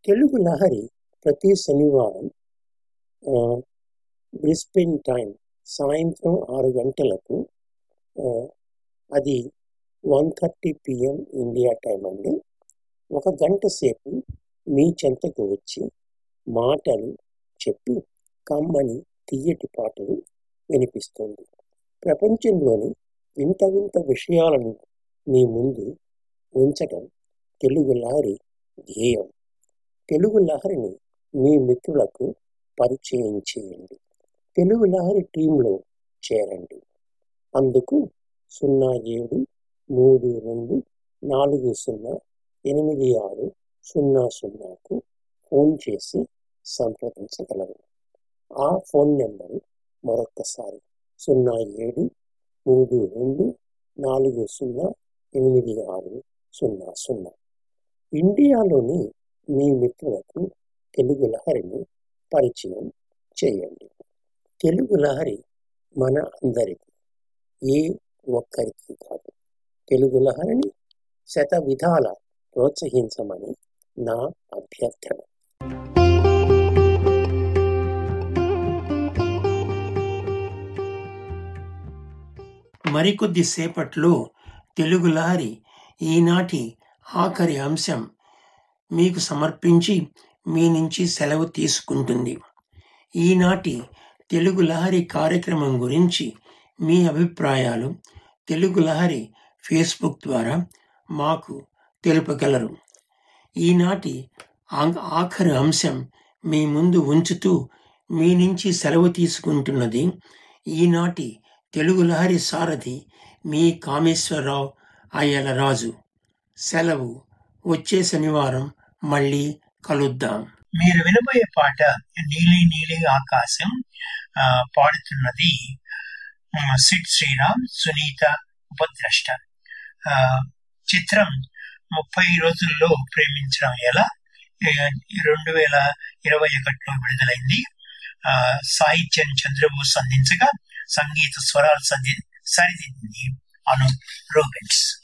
తెలుగు లహరి ప్రతి శనివారం Brisbane time సాయంత్రం ఆరు గంటలకు ఆ, అది one thirty PM India time అండి ఒక గంట సేపు మీ చెంతకు వచ్చి మాటలు చెప్పి కమ్మని తీయటి పాటలు వినిపిస్తుంది ప్రపంచంలోని వింత వింత విషయాలను మీ ముందు ఉంచటం తెలుగు లహరి ధ్యేయం తెలుగు లహరిని మీ మిత్రులకు పరిచయం చేయండి తెలుగు లహరి టీంలో చేరండి అందుకు సున్నా ఏడు మూడు రెండు నాలుగు సున్నా ఎనిమిది ఆరు సున్నా సున్నాకు ఫోన్ చేసి సంప్రదించగలరు ఆ ఫోన్ నెంబరు మరొక్కసారి సున్నా ఏడు మూడు రెండు నాలుగు సున్నా ఎనిమిది ఆరు సున్నా సున్నా ఇండియాలోని మీ మిత్రులకు తెలుగు లహరిని పరిచయం చేయండి తెలుగు లహరి మన అందరికీ ఏ ఒక్కరికి కాదు తెలుగు లహరిని శత విధాల ప్రోత్సహించమని నా అభ్యర్థన మరికొద్ది సేపట్లో తెలుగు లహరి ఈనాటి ఆఖరి అంశం మీకు సమర్పించి మీ నుంచి సెలవు తీసుకుంటుంది ఈనాటి తెలుగు లహరి కార్యక్రమం గురించి మీ అభిప్రాయాలు తెలుగు లహరి ఫేస్బుక్ ద్వారా మాకు తెలుపగలరు ఈనాటి ఆ- ఆఖరి అంశం మీ ముందు ఉంచుతూ మీ నుంచి సెలవు తీసుకుంటున్నది ఈనాటి తెలుగు లహరి సారథి మీ కామేశ్వరరావు అయ్యలరాజు సెలవు వచ్చే శనివారం మళ్ళీ కలుద్దాం మీరు వినబోయే పాట నీలి నీలి ఆకాశం ఆ, పాడుతున్నది ఆ, సిడ్ శ్రీరామ్ సునీత ఉపద్రష్ట ఆ, చిత్రం ముప్పై రోజుల్లో ప్రేమించడం ఎలా ఏ, రెండు వేల ఇరవై ఒకటిలో విడుదలైంది ఆ, సాహిత్యం చంద్రబోస్ అందించగా సంగీత స్వరాలు సంధి సరిదిద్దింది అను రోబిన్స్